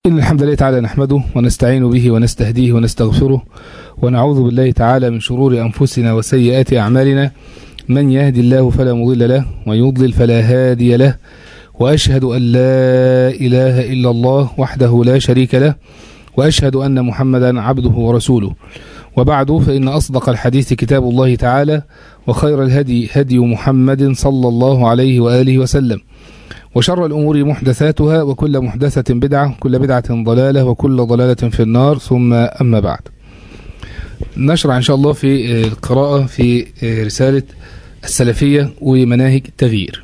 إن الحمد لله تعالى نحمده ونستعين به ونستهديه ونستغفره ونعوذ بالله تعالى من شرور أنفسنا وسيئات أعمالنا من يهدي الله فلا مضل له ويضلل فلا هادي له وأشهد أن لا إله إلا الله وحده لا شريك له وأشهد أن محمدا عبده ورسوله وبعد فإن أصدق الحديث كتاب الله تعالى وخير الهدي هدي محمد صلى الله عليه وآله وسلم وشر الأمور محدثاتها وكل محدثة بدعة كل بدعة ضلالة وكل ضلالة في النار ثم أما بعد نشرع إن شاء الله في القراءة في رسالة السلفية ومناهج التغيير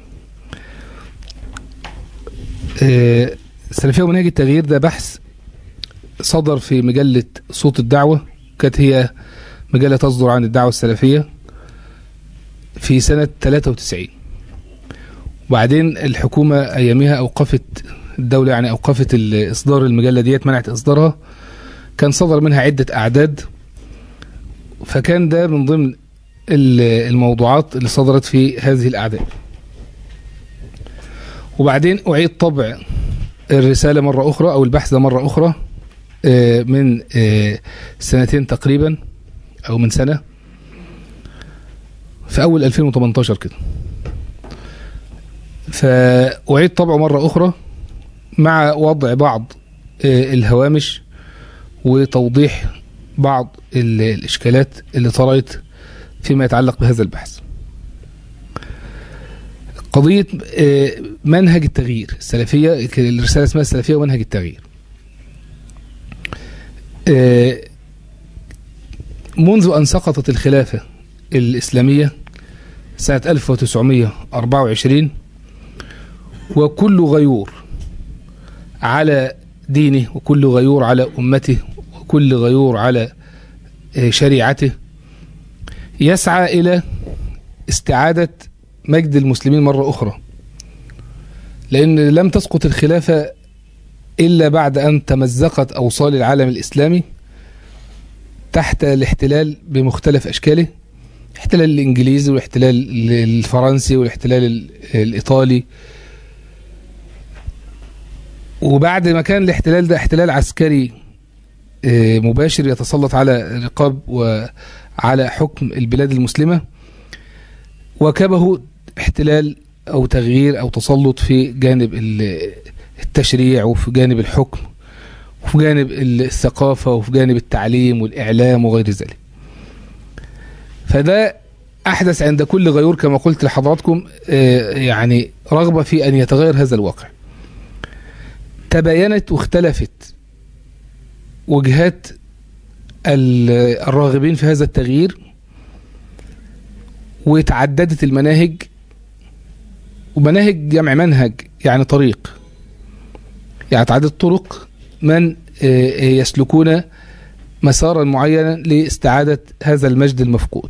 السلفية ومناهج التغيير ده بحث صدر في مجلة صوت الدعوة كانت هي مجلة تصدر عن الدعوة السلفية في سنة 93 وبعدين الحكومة أيامها أوقفت الدولة يعني أوقفت إصدار المجلة ديت منعت إصدارها كان صدر منها عدة أعداد فكان ده من ضمن الموضوعات اللي صدرت في هذه الأعداد وبعدين أعيد طبع الرسالة مرة أخرى أو البحث ده مرة أخرى من سنتين تقريبا أو من سنة في أول 2018 كده فأعيد طبعه مرة أخرى مع وضع بعض الهوامش وتوضيح بعض الإشكالات اللي طرأت فيما يتعلق بهذا البحث قضية منهج التغيير السلفية الرسالة اسمها السلفية ومنهج التغيير منذ أن سقطت الخلافة الإسلامية سنة 1924 وكل غيور على دينه وكل غيور على أمته وكل غيور على شريعته يسعى إلى استعادة مجد المسلمين مرة أخرى لأن لم تسقط الخلافة إلا بعد أن تمزقت أوصال العالم الإسلامي تحت الاحتلال بمختلف أشكاله الاحتلال الإنجليزي والاحتلال الفرنسي والاحتلال الإيطالي وبعد ما كان الاحتلال ده احتلال عسكري مباشر يتسلط على رقاب وعلى حكم البلاد المسلمة وكبه احتلال أو تغيير أو تسلط في جانب التشريع وفي جانب الحكم وفي جانب الثقافة وفي جانب التعليم والإعلام وغير ذلك فده أحدث عند كل غيور كما قلت لحضراتكم يعني رغبة في أن يتغير هذا الواقع تباينت واختلفت وجهات الراغبين في هذا التغيير وتعددت المناهج ومناهج جمع منهج يعني طريق يعني تعددت طرق من يسلكون مسارا معينا لاستعادة هذا المجد المفقود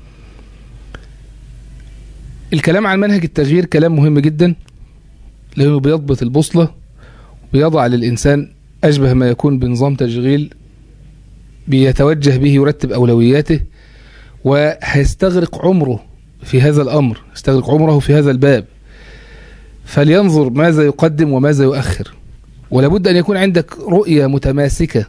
الكلام عن منهج التغيير كلام مهم جدا لأنه بيضبط البوصلة ويضع للإنسان أشبه ما يكون بنظام تشغيل بيتوجه به يرتب أولوياته وهيستغرق عمره في هذا الأمر يستغرق عمره في هذا الباب فلينظر ماذا يقدم وماذا يؤخر ولابد أن يكون عندك رؤية متماسكة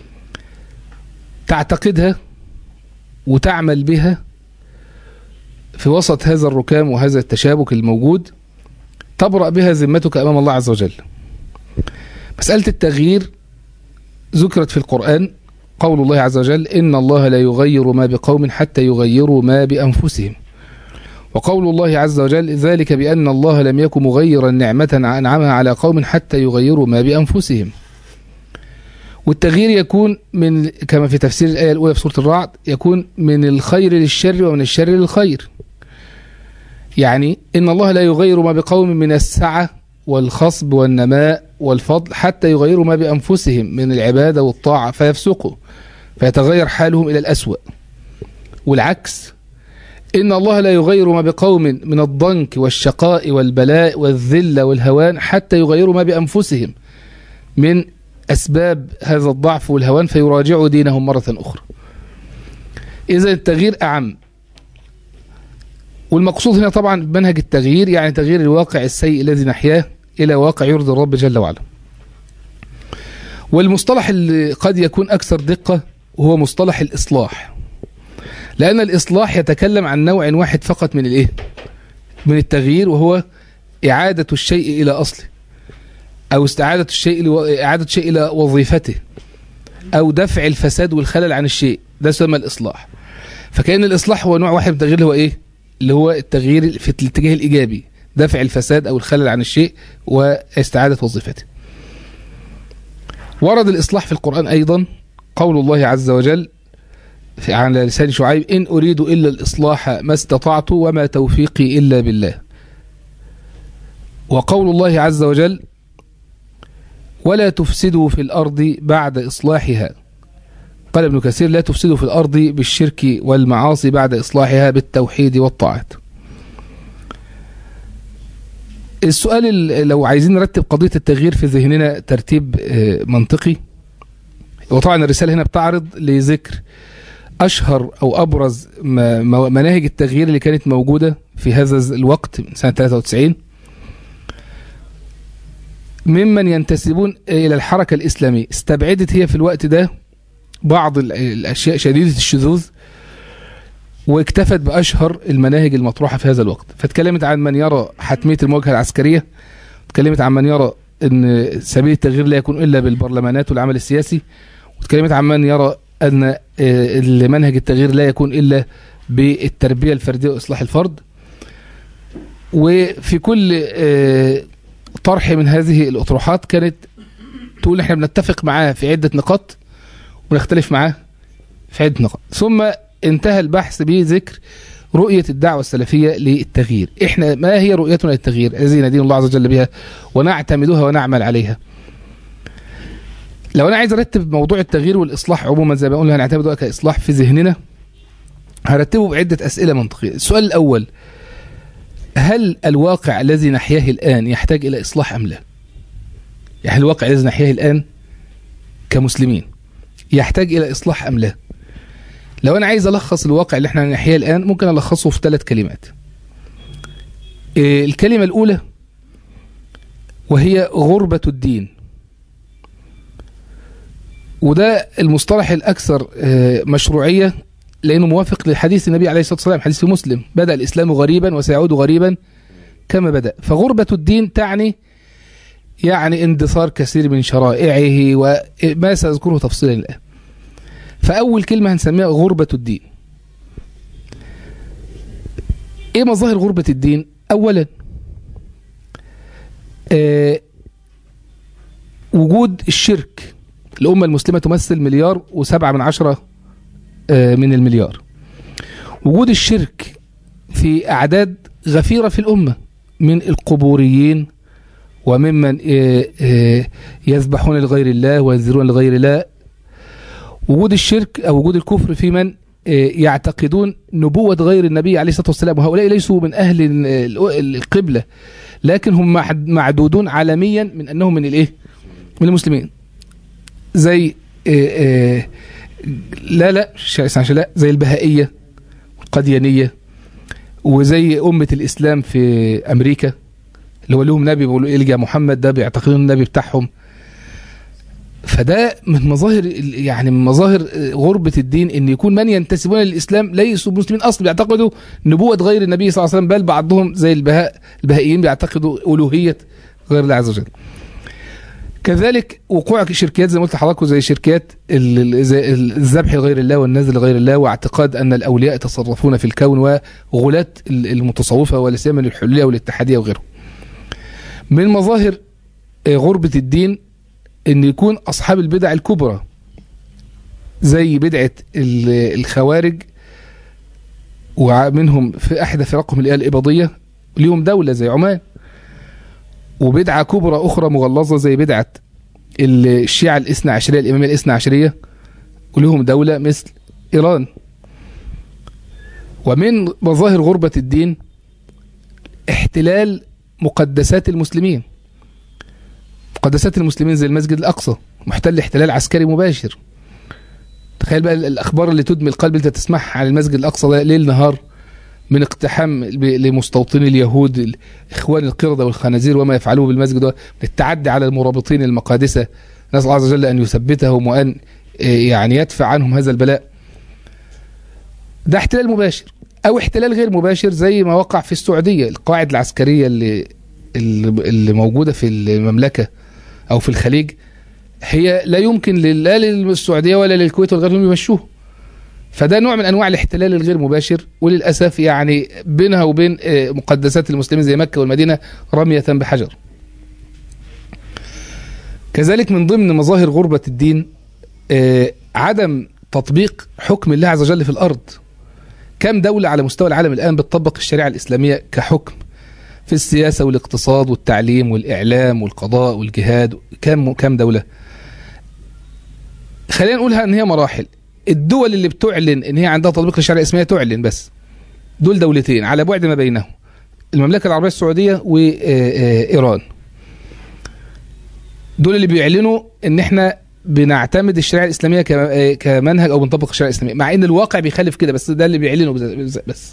تعتقدها وتعمل بها في وسط هذا الركام وهذا التشابك الموجود تبرأ بها ذمتك أمام الله عز وجل مسألة التغيير ذكرت في القرآن قول الله عز وجل إن الله لا يغير ما بقوم حتى يغيروا ما بأنفسهم وقول الله عز وجل ذلك بأن الله لم يكن مغيرا نعمة أنعمها على قوم حتى يغيروا ما بأنفسهم والتغيير يكون من كما في تفسير الآية الأولى في سورة الرعد يكون من الخير للشر ومن الشر للخير يعني إن الله لا يغير ما بقوم من السعة والخصب والنماء والفضل حتى يغيروا ما بأنفسهم من العبادة والطاعة فيفسقوا فيتغير حالهم إلى الأسوأ والعكس إن الله لا يغير ما بقوم من الضنك والشقاء والبلاء والذلة والهوان حتى يغيروا ما بأنفسهم من أسباب هذا الضعف والهوان فيراجعوا دينهم مرة أخرى إذا التغيير أعم والمقصود هنا طبعا منهج التغيير يعني تغيير الواقع السيء الذي نحياه إلى واقع يرضي الرب جل وعلا والمصطلح اللي قد يكون أكثر دقة هو مصطلح الإصلاح لأن الإصلاح يتكلم عن نوع واحد فقط من الإيه؟ من التغيير وهو إعادة الشيء إلى أصله أو استعادة الشيء لو... إعادة الشيء إلى وظيفته أو دفع الفساد والخلل عن الشيء ده يسمى الإصلاح فكأن الإصلاح هو نوع واحد من التغيير اللي هو إيه؟ اللي هو التغيير في الاتجاه الإيجابي دفع الفساد أو الخلل عن الشيء واستعادة وظيفته ورد الإصلاح في القرآن أيضا قول الله عز وجل في على لسان شعيب إن أريد إلا الإصلاح ما استطعت وما توفيقي إلا بالله وقول الله عز وجل ولا تفسدوا في الأرض بعد إصلاحها قال ابن كثير لا تفسدوا في الأرض بالشرك والمعاصي بعد إصلاحها بالتوحيد والطاعات السؤال لو عايزين نرتب قضية التغيير في ذهننا ترتيب منطقي وطبعا الرسالة هنا بتعرض لذكر أشهر أو أبرز مناهج التغيير اللي كانت موجودة في هذا الوقت من سنة 93 ممن ينتسبون إلى الحركة الإسلامية استبعدت هي في الوقت ده بعض الأشياء شديدة الشذوذ واكتفت بأشهر المناهج المطروحة في هذا الوقت فتكلمت عن من يرى حتمية المواجهة العسكرية تكلمت عن من يرى أن سبيل التغيير لا يكون إلا بالبرلمانات والعمل السياسي وتكلمت عن من يرى أن منهج التغيير لا يكون إلا بالتربية الفردية وإصلاح الفرد وفي كل طرح من هذه الأطروحات كانت تقول احنا بنتفق معاه في عدة نقاط ونختلف معاه في عدة نقاط ثم انتهى البحث بذكر رؤية الدعوة السلفية للتغيير احنا ما هي رؤيتنا للتغيير الذي ندين الله عز وجل بها ونعتمدها ونعمل عليها لو انا عايز ارتب موضوع التغيير والاصلاح عموما زي ما قلنا هنعتمده كاصلاح في ذهننا هرتبه بعدة اسئلة منطقية السؤال الاول هل الواقع الذي نحياه الآن يحتاج إلى إصلاح أم لا يعني الواقع الذي نحياه الآن كمسلمين يحتاج إلى إصلاح أم لا لو أنا عايز ألخص الواقع اللي احنا نحياه الآن ممكن ألخصه في ثلاث كلمات الكلمة الأولى وهي غربة الدين وده المصطلح الأكثر مشروعية لأنه موافق لحديث النبي عليه الصلاة والسلام حديث في مسلم بدأ الإسلام غريبا وسيعود غريبا كما بدأ فغربة الدين تعني يعني اندثار كثير من شرائعه وما سأذكره تفصيلا الآن فأول كلمة هنسميها غربة الدين إيه مظاهر غربة الدين أولا آه وجود الشرك الأمة المسلمة تمثل مليار وسبعة من عشرة من المليار وجود الشرك في أعداد غفيرة في الأمة من القبوريين وممن يذبحون لغير الله وينذرون لغير الله وجود الشرك أو وجود الكفر في من يعتقدون نبوة غير النبي عليه الصلاة والسلام وهؤلاء ليسوا من أهل القبلة لكن هم معدودون عالميا من أنهم من الإيه من المسلمين زي لا لا عشان لا زي البهائية القديانية وزي أمة الإسلام في أمريكا اللي هو لهم نبي بيقولوا إلجا محمد ده بيعتقدون النبي بتاعهم فده من مظاهر يعني من مظاهر غربة الدين ان يكون من ينتسبون للاسلام ليسوا مسلمين اصلا بيعتقدوا نبوة غير النبي صلى الله عليه وسلم بل بعضهم زي البهاء البهائيين بيعتقدوا الوهية غير الله عز وجل. كذلك وقوع شركيات زي ما قلت لحضراتكم زي شركيات الذبح لغير الله والنذر لغير الله واعتقاد ان الاولياء يتصرفون في الكون وغلاة المتصوفه ولا سيما الحليه والاتحاديه وغيرهم. من مظاهر غربه الدين ان يكون اصحاب البدع الكبرى زي بدعه الخوارج ومنهم في احدى فرقهم اللي هي الاباضيه ليهم دوله زي عمان وبدعة كبرى أخرى مغلظة زي بدعة الشيعة الاثنى عشرية الإمامية الاثنى عشرية ولهم دولة مثل إيران ومن مظاهر غربة الدين احتلال مقدسات المسلمين مقدسات المسلمين زي المسجد الأقصى محتل احتلال عسكري مباشر تخيل بقى الأخبار اللي تدمي القلب اللي تسمعها عن المسجد الأقصى ده ليل نهار من اقتحام لمستوطني اليهود اخوان القرده والخنازير وما يفعلوه بالمسجد من التعدي على المرابطين المقادسه نسأل الله عز وجل أن يثبتهم وأن يعني يدفع عنهم هذا البلاء ده احتلال مباشر أو احتلال غير مباشر زي ما وقع في السعودية القواعد العسكرية اللي اللي موجودة في المملكة أو في الخليج هي لا يمكن لا للسعودية ولا للكويت وغيرهم يمشوه فده نوع من انواع الاحتلال الغير مباشر وللاسف يعني بينها وبين مقدسات المسلمين زي مكه والمدينه رميه بحجر. كذلك من ضمن مظاهر غربه الدين عدم تطبيق حكم الله عز وجل في الارض. كم دوله على مستوى العالم الان بتطبق الشريعه الاسلاميه كحكم في السياسه والاقتصاد والتعليم والاعلام والقضاء والجهاد كم كم دوله؟ خلينا نقولها ان هي مراحل الدول اللي بتعلن ان هي عندها تطبيق للشريعه الاسلاميه تعلن بس دول دولتين على بعد ما بينهم المملكه العربيه السعوديه وايران دول اللي بيعلنوا ان احنا بنعتمد الشريعه الاسلاميه كمنهج او بنطبق الشريعه الاسلاميه مع ان الواقع بيخالف كده بس ده اللي بيعلنوا بس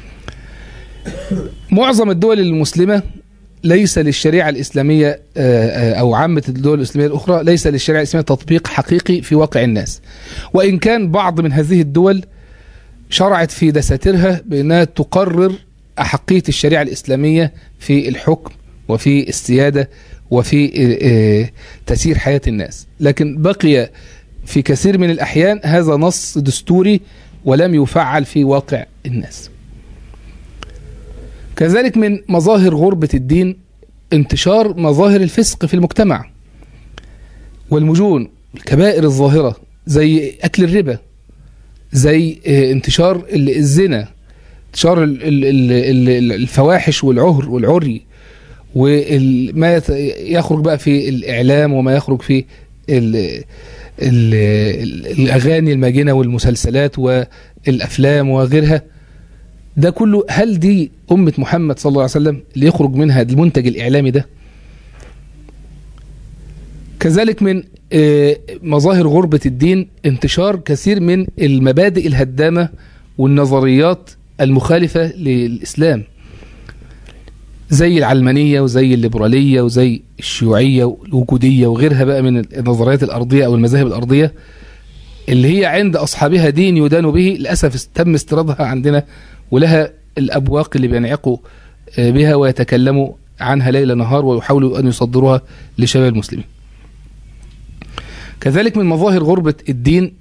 معظم الدول المسلمه ليس للشريعة الإسلامية أو عامة الدول الإسلامية الأخرى ليس للشريعة الإسلامية تطبيق حقيقي في واقع الناس وإن كان بعض من هذه الدول شرعت في دساتيرها بأنها تقرر أحقية الشريعة الإسلامية في الحكم وفي السيادة وفي تسيير حياة الناس لكن بقي في كثير من الأحيان هذا نص دستوري ولم يفعل في واقع الناس كذلك من مظاهر غربة الدين انتشار مظاهر الفسق في المجتمع والمجون الكبائر الظاهرة زي أكل الربا زي انتشار الزنا انتشار الفواحش والعهر والعري وما يخرج بقى في الإعلام وما يخرج في ال ال الأغاني الماجنة والمسلسلات والأفلام وغيرها ده كله هل دي أمة محمد صلى الله عليه وسلم اللي يخرج منها المنتج الإعلامي ده كذلك من مظاهر غربة الدين انتشار كثير من المبادئ الهدامة والنظريات المخالفة للإسلام زي العلمانية وزي الليبرالية وزي الشيوعية والوجودية وغيرها بقى من النظريات الأرضية أو المذاهب الأرضية اللي هي عند أصحابها دين يدان به للأسف تم استيرادها عندنا ولها الأبواق اللي بينعقوا بها ويتكلموا عنها ليل نهار ويحاولوا أن يصدروها لشباب المسلمين كذلك من مظاهر غربة الدين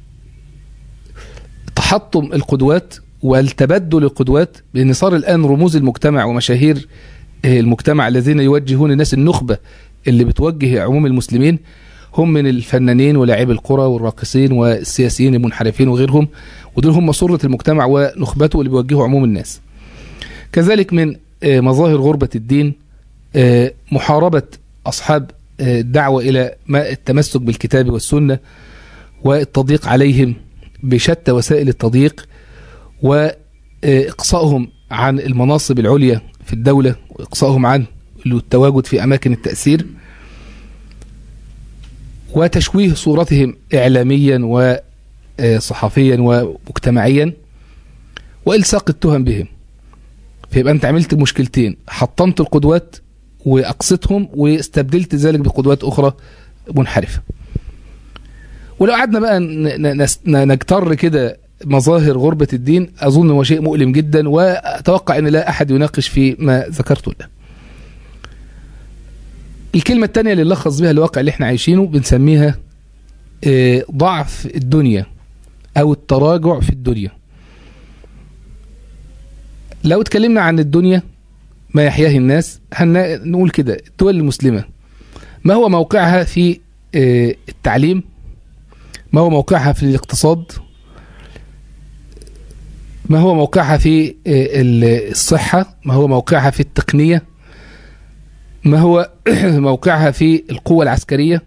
تحطم القدوات والتبدل القدوات لأن صار الآن رموز المجتمع ومشاهير المجتمع الذين يوجهون الناس النخبة اللي بتوجه عموم المسلمين هم من الفنانين ولاعبي القرى والراقصين والسياسيين المنحرفين وغيرهم ودول هم صورة المجتمع ونخبته اللي بيوجهوا عموم الناس كذلك من مظاهر غربة الدين محاربة أصحاب الدعوة إلى ما التمسك بالكتاب والسنة والتضييق عليهم بشتى وسائل التضييق وإقصائهم عن المناصب العليا في الدولة وإقصائهم عن التواجد في أماكن التأثير وتشويه صورتهم إعلاميا وصحفيا ومجتمعيا وإلصاق التهم بهم فيبقى أنت عملت مشكلتين حطمت القدوات وأقصتهم واستبدلت ذلك بقدوات أخرى منحرفة ولو قعدنا بقى نجتر كده مظاهر غربة الدين أظن هو شيء مؤلم جدا وأتوقع أن لا أحد يناقش في ما ذكرته ده الكلمة الثانية اللي نلخص بها الواقع اللي احنا عايشينه بنسميها ضعف الدنيا أو التراجع في الدنيا لو اتكلمنا عن الدنيا ما يحياه الناس هنقول كده الدول المسلمة ما هو موقعها في التعليم ما هو موقعها في الاقتصاد ما هو موقعها في الصحة ما هو موقعها في التقنية ما هو موقعها في القوة العسكرية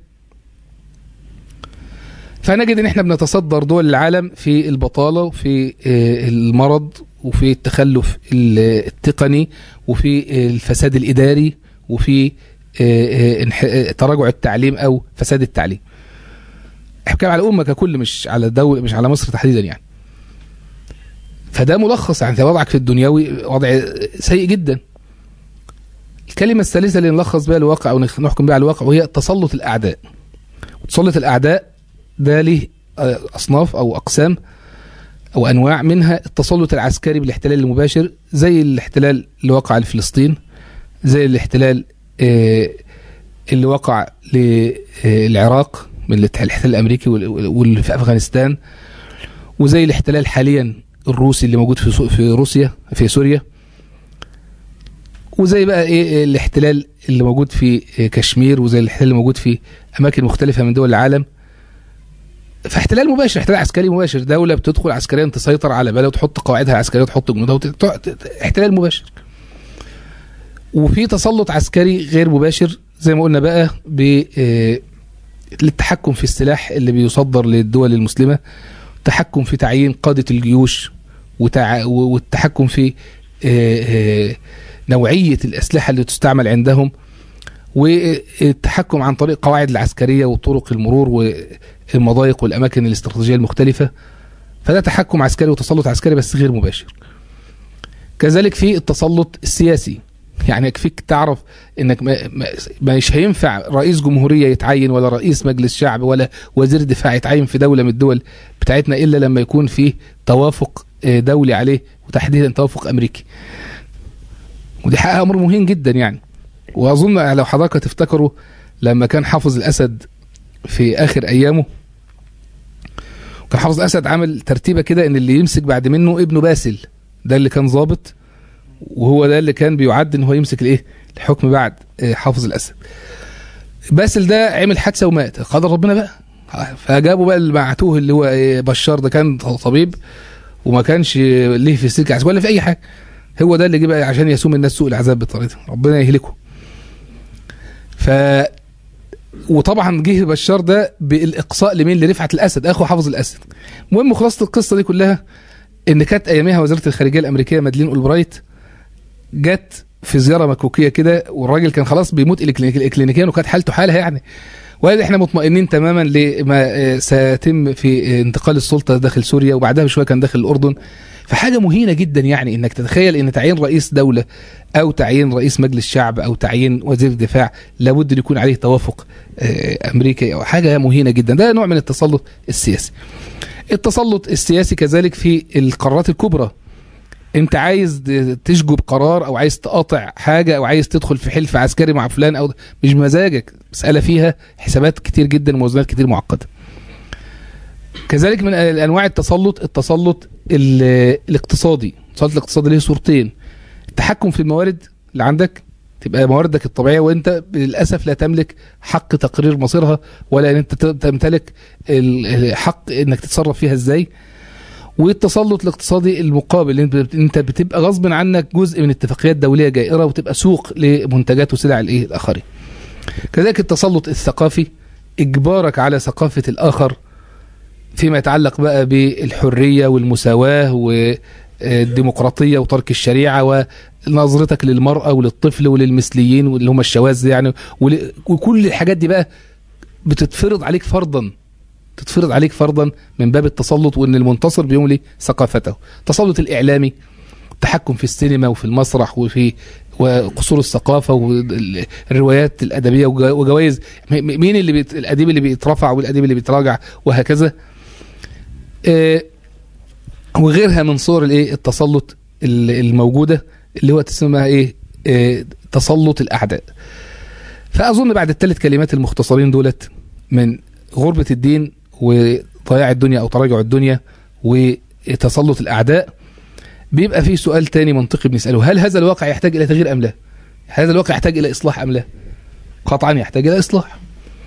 فنجد ان احنا بنتصدر دول العالم في البطالة وفي المرض وفي التخلف التقني وفي الفساد الإداري وفي تراجع التعليم أو فساد التعليم احكام على الأمة ككل مش على دولة مش على مصر تحديدا يعني فده ملخص يعني وضعك في الدنيوي وضع سيء جدا الكلمة الثالثة اللي نلخص بها الواقع أو نحكم بها على الواقع وهي تسلط الأعداء تسلط الأعداء ده ليه آه، أصناف أو أقسام أو أنواع منها التسلط العسكري بالاحتلال المباشر زي الاحتلال اللي وقع لفلسطين زي الاحتلال آه، اللي وقع للعراق من الاحتلال الأمريكي وال- واللي في أفغانستان وزي الاحتلال حاليا الروسي اللي موجود في سو- في روسيا في سوريا وزي بقى ايه الاحتلال اللي موجود في كشمير وزي الاحتلال اللي موجود في اماكن مختلفه من دول العالم فاحتلال مباشر احتلال عسكري مباشر دوله بتدخل عسكريا تسيطر على بلد وتحط قواعدها العسكريه وتحط جنودها وت... ت- ت- احتلال مباشر وفي تسلط عسكري غير مباشر زي ما قلنا بقى ب آه، للتحكم في السلاح اللي بيصدر للدول المسلمه التحكم في تعيين قاده الجيوش وتع... والتحكم في آه، آه، نوعيه الاسلحه اللي تستعمل عندهم والتحكم عن طريق قواعد العسكريه وطرق المرور والمضايق والاماكن الاستراتيجيه المختلفه فده تحكم عسكري وتسلط عسكري بس غير مباشر كذلك في التسلط السياسي يعني يكفيك تعرف انك ما ما- مش هينفع رئيس جمهوريه يتعين ولا رئيس مجلس شعب ولا وزير دفاع يتعين في دوله من الدول بتاعتنا الا لما يكون فيه توافق آه، دولي عليه وتحديدا توافق امريكي ودي حقيقه امر مهم جدا يعني واظن لو حضرتك تفتكروا لما كان حافظ الاسد في اخر ايامه كان حافظ الاسد عامل ترتيبه كده ان اللي يمسك بعد منه ابنه باسل ده اللي كان ظابط وهو ده اللي كان بيعد ان هو يمسك الايه الحكم بعد آه، حافظ الاسد باسل ده عمل حادثه ومات قدر ربنا بقى فجابوا بقى المعتوه اللي هو إيه، بشار ده كان طبيب وما كانش ليه في السلك عسكري ولا في اي حاجه هو ده اللي جه بقى عشان يسوم الناس سوء العذاب بالطريقه دي ربنا يهلكه ف وطبعا جه بشار ده بالاقصاء لمين لرفعت الاسد اخو حافظ الاسد المهم خلاصه القصه دي كلها ان كانت ايامها وزيره الخارجيه الامريكيه مادلين اولبرايت جت في زياره مكوكيه كده والراجل كان خلاص بيموت إكلينيك- اكلينيكيا وكانت حالته حالها يعني وقال احنا مطمئنين تماما لما آه، سيتم في آه، انتقال السلطه داخل سوريا وبعدها بشويه كان داخل الاردن فحاجه مهينه جدا يعني انك تتخيل ان تعيين رئيس دوله او تعيين رئيس مجلس شعب او تعيين وزير دفاع لابد ان يكون عليه توافق آه، امريكي او حاجه مهينه جدا ده نوع من التسلط السياسي التسلط السياسي كذلك في القارات الكبرى انت عايز تشجب قرار او عايز تقاطع حاجه او عايز تدخل في حلف عسكري مع فلان او مش بمزاجك مساله فيها حسابات كتير جدا وموازنات كتير معقده كذلك من انواع التسلط التسلط ال- الاقتصادي التسلط الاقتصادي له صورتين التحكم في الموارد اللي عندك تبقى مواردك الطبيعيه وانت للاسف لا تملك حق تقرير مصيرها ولا ان انت تمتلك الحق انك تتصرف فيها ازاي والتسلط الاقتصادي المقابل انت انت بتبقى غصب عنك جزء من اتفاقيات دوليه جائره وتبقى سوق لمنتجات وسلع الايه الاخرين كذلك التسلط الثقافي اجبارك على ثقافه الاخر فيما يتعلق بقى بالحريه والمساواه والديمقراطيه وترك الشريعه ونظرتك للمراه وللطفل وللمثليين واللي هم الشواذ يعني ول- وكل الحاجات دي بقى بتتفرض عليك فرضا تتفرض عليك فرضا من باب التسلط وان المنتصر بيملي ثقافته التسلط الاعلامي التحكم في السينما وفي المسرح وفي وقصور الثقافه والروايات الادبيه وجا- وجوائز م- م- مين اللي بيت... الاديب اللي بيترفع والاديب اللي بيتراجع وهكذا آه، وغيرها من صور الايه التسلط ال- الموجوده اللي هو تسمى ايه آه، تسلط الاعداء فاظن بعد الثلاث كلمات المختصرين دولت من غربه الدين وضياع الدنيا او تراجع الدنيا وتسلط الاعداء بيبقى فيه سؤال تاني منطقي بنساله هل هذا الواقع يحتاج الى تغيير ام لا؟ هذا الواقع يحتاج الى اصلاح ام لا؟ قطعا يحتاج الى اصلاح.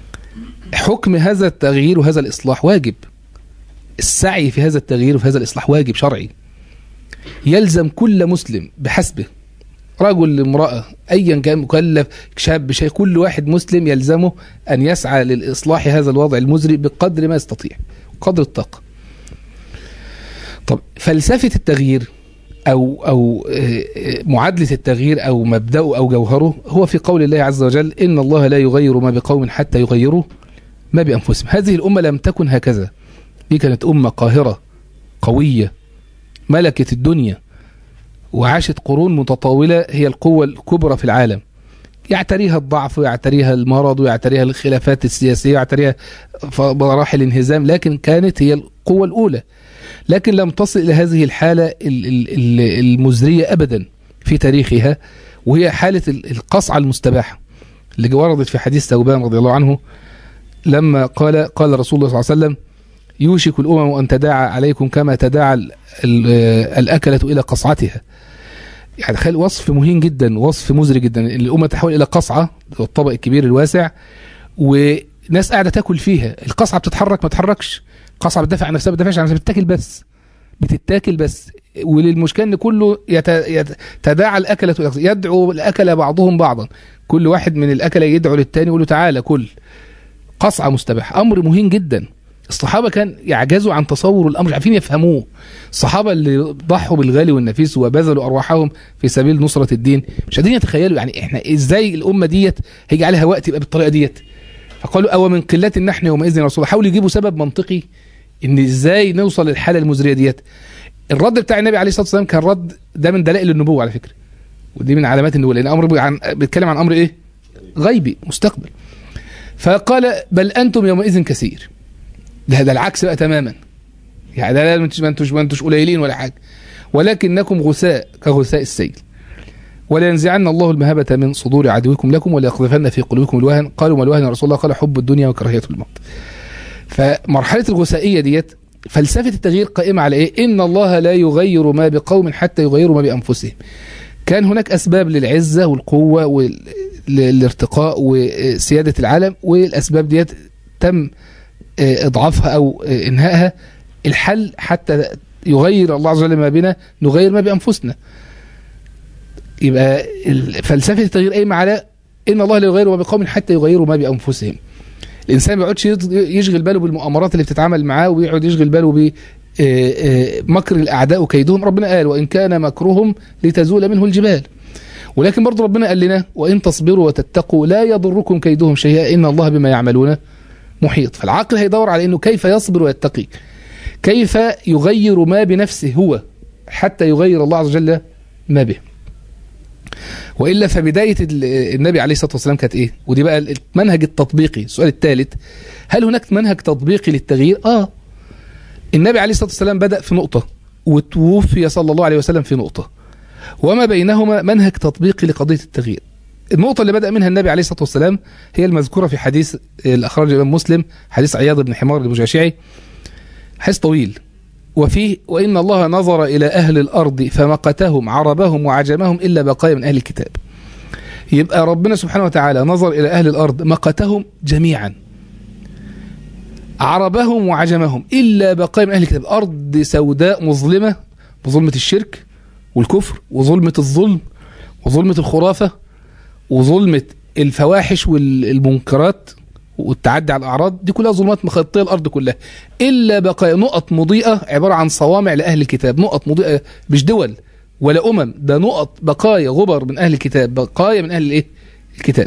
حكم هذا التغيير وهذا الاصلاح واجب. السعي في هذا التغيير وفي هذا الاصلاح واجب شرعي. يلزم كل مسلم بحسبه رجل امرأة أيا كان مكلف شاب شيء كل واحد مسلم يلزمه أن يسعى للإصلاح هذا الوضع المزري بقدر ما يستطيع قدر الطاقة طب فلسفة التغيير أو أو آه، آه، معادلة التغيير أو مبدأه أو جوهره هو في قول الله عز وجل إن الله لا يغير ما بقوم حتى يغيروا ما بأنفسهم هذه الأمة لم تكن هكذا دي كانت أمة قاهرة قوية ملكت الدنيا وعاشت قرون متطاولة هي القوة الكبرى في العالم يعتريها الضعف ويعتريها المرض ويعتريها الخلافات السياسية ويعتريها مراحل الانهزام لكن كانت هي القوة الأولى لكن لم تصل إلى هذه الحالة المزرية أبدا في تاريخها وهي حالة القصعة المستباحة اللي وردت في حديث ثوبان رضي الله عنه لما قال قال رسول الله صلى الله عليه وسلم يوشك الأمم أن تداعى عليكم كما تداعى الأكلة إلى قصعتها يعني تخيل وصف مهين جدا وصف مزري جدا الأمة تحول إلى قصعة الطبق الكبير الواسع وناس قاعدة تاكل فيها القصعة بتتحرك ما تتحركش القصعة بتدافع عن نفسها بتدافعش عن نفسها بتتاكل بس بتتاكل بس وللمشكلة ان كله يت... يت... تداعى الأكلة يدعو الأكل بعضهم بعضا كل واحد من الأكلة يدعو للتاني يقول له تعالى كل قصعة مستباح أمر مهم جدا الصحابة كان يعجزوا عن تصور الأمر مش عارفين يفهموه الصحابة اللي ضحوا بالغالي والنفيس وبذلوا أرواحهم في سبيل نصرة الدين مش قادرين يتخيلوا يعني إحنا إزاي الأمة ديت هيجي عليها وقت يبقى بالطريقة ديت فقالوا أو من قلة نحن يومئذ يا رسول الله حاولوا يجيبوا سبب منطقي إن إزاي نوصل للحالة المزرية ديت الرد بتاع النبي عليه الصلاة والسلام كان رد ده من دلائل النبوة على فكرة ودي من علامات النبوة لأن أمر عن بيتكلم عن أمر إيه غيبي مستقبل فقال بل أنتم يومئذ كثير ده ده العكس بقى تماما يعني ده ما انتوش ما انتوش قليلين ولا حاجه ولكنكم غثاء كغثاء السيل ولا ينزعن الله المهبة من صدور عدوكم لكم ولا يقذفن في قلوبكم الوهن قالوا ما الوهن يا رسول الله قال حب الدنيا وكراهية الموت فمرحلة الغثائية ديت فلسفة التغيير قائمة على ايه ان الله لا يغير ما بقوم حتى يغيروا ما بأنفسهم كان هناك أسباب للعزة والقوة والارتقاء وسيادة العالم والأسباب ديت تم اضعافها او انهائها الحل حتى يغير الله عز وجل ما بنا نغير ما بانفسنا يبقى فلسفه التغيير قايمه على ان الله لا يغير ما بقوم حتى يغيروا ما بانفسهم الانسان ما يقعدش يشغل باله بالمؤامرات اللي بتتعامل معاه ويقعد يشغل باله ب مكر الاعداء وكيدهم ربنا قال وان كان مكرهم لتزول منه الجبال ولكن برضه ربنا قال لنا وان تصبروا وتتقوا لا يضركم كيدهم شيئا ان الله بما يعملون محيط فالعقل هيدور على انه كيف يصبر ويتقي كيف يغير ما بنفسه هو حتى يغير الله عز وجل ما به والا فبدايه النبي عليه الصلاه والسلام كانت ايه ودي بقى المنهج التطبيقي السؤال الثالث هل هناك منهج تطبيقي للتغيير اه النبي عليه الصلاه والسلام بدا في نقطه وتوفي صلى الله عليه وسلم في نقطه وما بينهما منهج تطبيقي لقضيه التغيير النقطة اللي بدأ منها النبي عليه الصلاة والسلام هي المذكورة في حديث الأخراج الإمام مسلم حديث عياض بن حمار المجاشعي حديث طويل وفيه وإن الله نظر إلى أهل الأرض فمقتهم عربهم وعجمهم إلا بقايا من أهل الكتاب يبقى ربنا سبحانه وتعالى نظر إلى أهل الأرض مقتهم جميعا عربهم وعجمهم إلا بقايا من أهل الكتاب أرض سوداء مظلمة بظلمة الشرك والكفر وظلمة الظلم وظلمة الخرافة وظلمة الفواحش والمنكرات والتعدي على الأعراض دي كلها ظلمات مخطية الأرض كلها إلا بقايا نقط مضيئة عبارة عن صوامع لأهل الكتاب نقط مضيئة مش دول ولا أمم ده نقط بقايا غبر من أهل الكتاب بقايا من أهل الإيه؟ الكتاب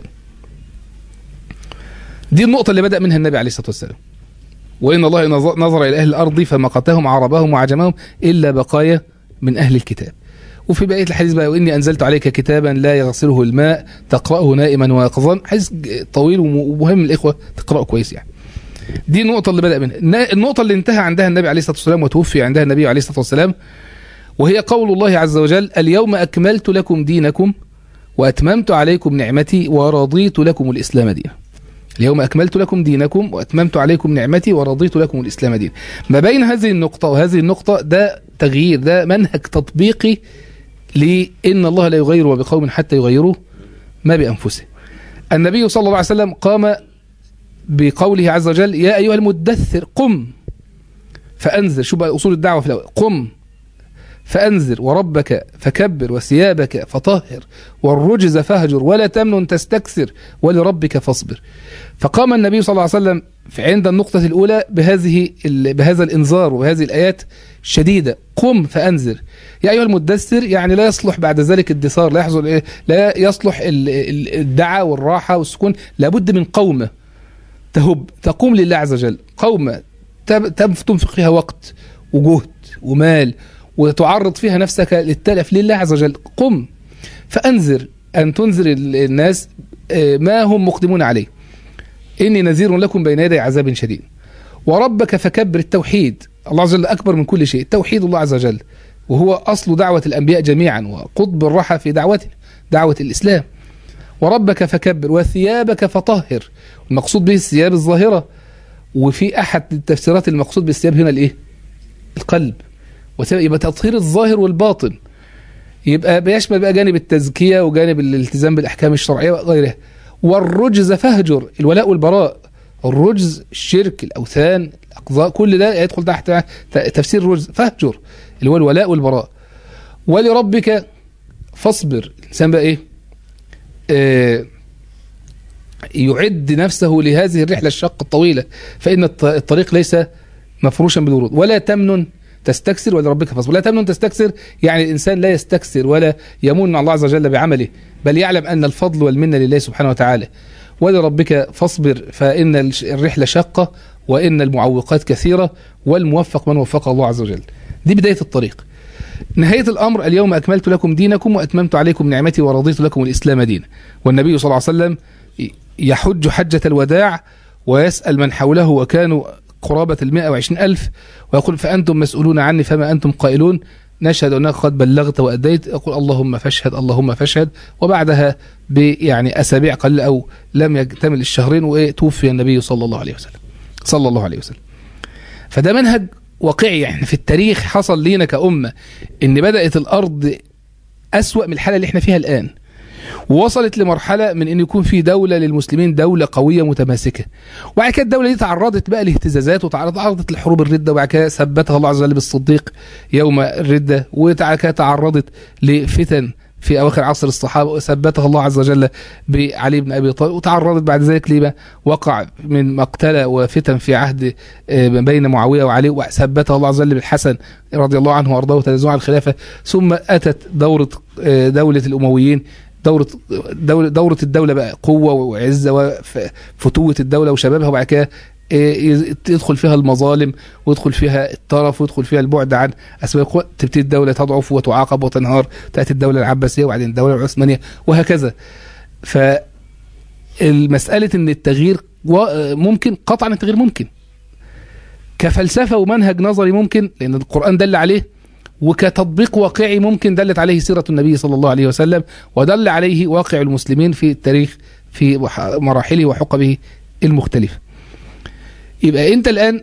دي النقطة اللي بدأ منها النبي عليه الصلاة والسلام وإن الله نظر إلى أهل الأرض فمقتهم عربهم وعجمهم إلا بقايا من أهل الكتاب وفي بقيه الحديث بقى واني انزلت عليك كتابا لا يغسله الماء تقراه نائما ويقظا حديث طويل ومهم الاخوه تقراه كويس يعني دي النقطه اللي بدا منها النقطه اللي انتهى عندها النبي عليه الصلاه والسلام وتوفي عندها النبي عليه الصلاه والسلام وهي قول الله عز وجل اليوم اكملت لكم دينكم واتممت عليكم نعمتي ورضيت لكم الاسلام دينا اليوم أكملت لكم دينكم وأتممت عليكم نعمتي ورضيت لكم الإسلام دينا ما بين هذه النقطة وهذه النقطة ده تغيير ده منهج تطبيقي لإن الله لا يغير ما بقوم حتى يغيروا ما بأنفسهم النبي صلى الله عليه وسلم قام بقوله عز وجل يا أيها المدثر قم فأنذر شو بقى أصول الدعوة في الأول قم فأنذر وربك فكبر وثيابك فطهر والرجز فهجر ولا تمنن تستكثر ولربك فاصبر فقام النبي صلى الله عليه وسلم عند النقطة الأولى بهذه بهذا الإنذار وبهذه الآيات الشديدة قم فأنذر يا أيها المدثر يعني لا يصلح بعد ذلك الدثار لا يحصل إيه لا يصلح الدعاء والراحة والسكون لابد من قومة تهب تقوم لله عز وجل قومة تنفق فيها وقت وجهد ومال وتعرض فيها نفسك للتلف لله عز وجل قم فأنذر أن تنذر ال- الناس آه، ما هم مقدمون عليه إني نذير لكم بين يدي عذاب شديد وربك فكبر التوحيد الله عز وجل أكبر من كل شيء توحيد الله عز وجل وهو أصل دعوة الأنبياء جميعا وقطب الرحى في دعوته دعوة الإسلام وربك فكبر وثيابك فطهر المقصود به الثياب الظاهرة وفي أحد التفسيرات المقصود بالثياب هنا الإيه القلب وثياب- يبقى تطهير الظاهر والباطن يبقى بيشمل بقى جانب التزكية وجانب الالتزام بالأحكام الشرعية وغيرها والرجز فاهجر الولاء والبراء الرجز الشرك الأوثان الأقضاء كل ده يدخل تحت ت- تفسير الرجز فاهجر اللي هو الولاء والبراء ولربك فاصبر الإنسان بقى إيه آه يعد نفسه لهذه الرحلة الشاقة الطويلة فإن الط- الطريق ليس مفروشا بالورود ولا تمنن تستكثر ولربك فاصبر لا تمنن تستكثر يعني الإنسان لا يستكثر ولا يمن على الله عز وجل بعمله بل يعلم أن الفضل والمنة لله سبحانه وتعالى ولربك فاصبر فإن الش- الرحلة شاقة وإن المعوقات كثيرة والموفق من وفقه الله عز وجل دي بداية الطريق نهاية الأمر اليوم أكملت لكم دينكم وأتممت عليكم نعمتي ورضيت لكم الإسلام دينا والنبي صلى الله عليه وسلم يحج حجة الوداع ويسأل من حوله وكانوا قرابة المائة وعشرين ألف ويقول فأنتم مسؤولون عني فما أنتم قائلون نشهد أنك قد بلغت وأديت يقول اللهم فاشهد اللهم فاشهد وبعدها يعني أسابيع قليلة أو لم يكتمل الشهرين وتوفي النبي صلى الله عليه وسلم صلى الله عليه وسلم فده منهج واقعي يعني في التاريخ حصل لينا كأمة إن بدأت الأرض أسوأ من الحالة اللي احنا فيها الآن ووصلت لمرحلة من أن يكون في دولة للمسلمين دولة قوية متماسكة وبعد كده الدولة دي تعرضت بقى لاهتزازات وتعرضت لحروب الردة وبعد كده ثبتها الله عز وجل بالصديق يوم الردة وبعد كده تعرضت لفتن في أواخر عصر الصحابة وثبتها الله عز وجل بعلي بن أبي طالب وتعرضت بعد ذلك لما وقع من مقتلة وفتن في عهد بين معاوية وعلي وثبتها الله عز وجل بالحسن رضي الله عنه وأرضاه وتنازع الخلافة ثم أتت دورة دولة الأمويين دورة دولة, دورة الدولة بقى قوة وعزة وفتوة الدولة وشبابها وبعد كده يدخل فيها المظالم ويدخل فيها الطرف ويدخل فيها البعد عن اسباب القوة تبتدي الدولة تضعف وتعاقب وتنهار تأتي الدولة العباسية وبعدين الدولة العثمانية وهكذا فالمسألة ان التغيير ممكن قطعا التغيير ممكن كفلسفة ومنهج نظري ممكن لأن القرآن دل عليه وكتطبيق واقعي ممكن دلت عليه سيرة النبي صلى الله عليه وسلم ودل عليه واقع المسلمين في التاريخ في مراحله وحقبه المختلفة يبقى انت الآن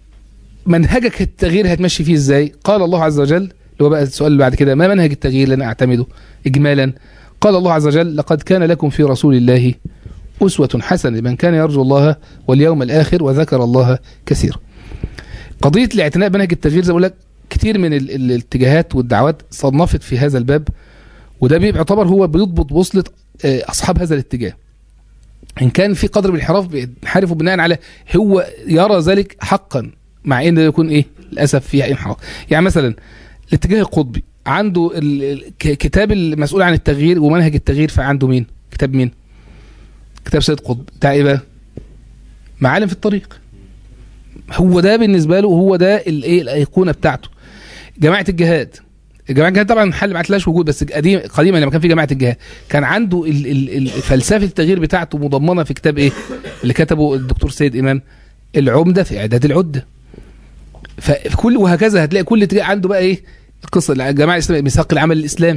منهجك التغيير هتمشي فيه ازاي قال الله عز وجل اللي هو بقى السؤال اللي بعد كده ما منهج التغيير اللي انا اعتمده اجمالا قال الله عز وجل لقد كان لكم في رسول الله أسوة حسنة لمن كان يرجو الله واليوم الآخر وذكر الله كثيرا قضية الاعتناء بمنهج التغيير زي ما لك كتير من الاتجاهات والدعوات صنفت في هذا الباب وده بيعتبر هو بيضبط بوصلة أصحاب هذا الاتجاه إن كان في قدر من الانحراف بينحرفوا بناء على هو يرى ذلك حقا مع ان ده يكون ايه للاسف فيها انحراف يعني مثلا الاتجاه القطبي عنده كتاب المسؤول عن التغيير ومنهج التغيير فعنده مين كتاب مين كتاب سيد قطب بتاع ايه بقى معالم في الطريق هو ده بالنسبه له هو ده الايه الايقونه بتاعته جماعه الجهاد جماعه الجهاد طبعا محل ما عتلاش وجود بس قديم قديما لما كان في جماعه الجهاد كان عنده فلسفه التغيير بتاعته مضمنه في كتاب ايه اللي كتبه الدكتور سيد امام العمده في اعداد العده ففي كل وهكذا هتلاقي كل اتجاه عنده بقى ايه القصه الجماعه الاسلاميه ميثاق العمل الاسلامي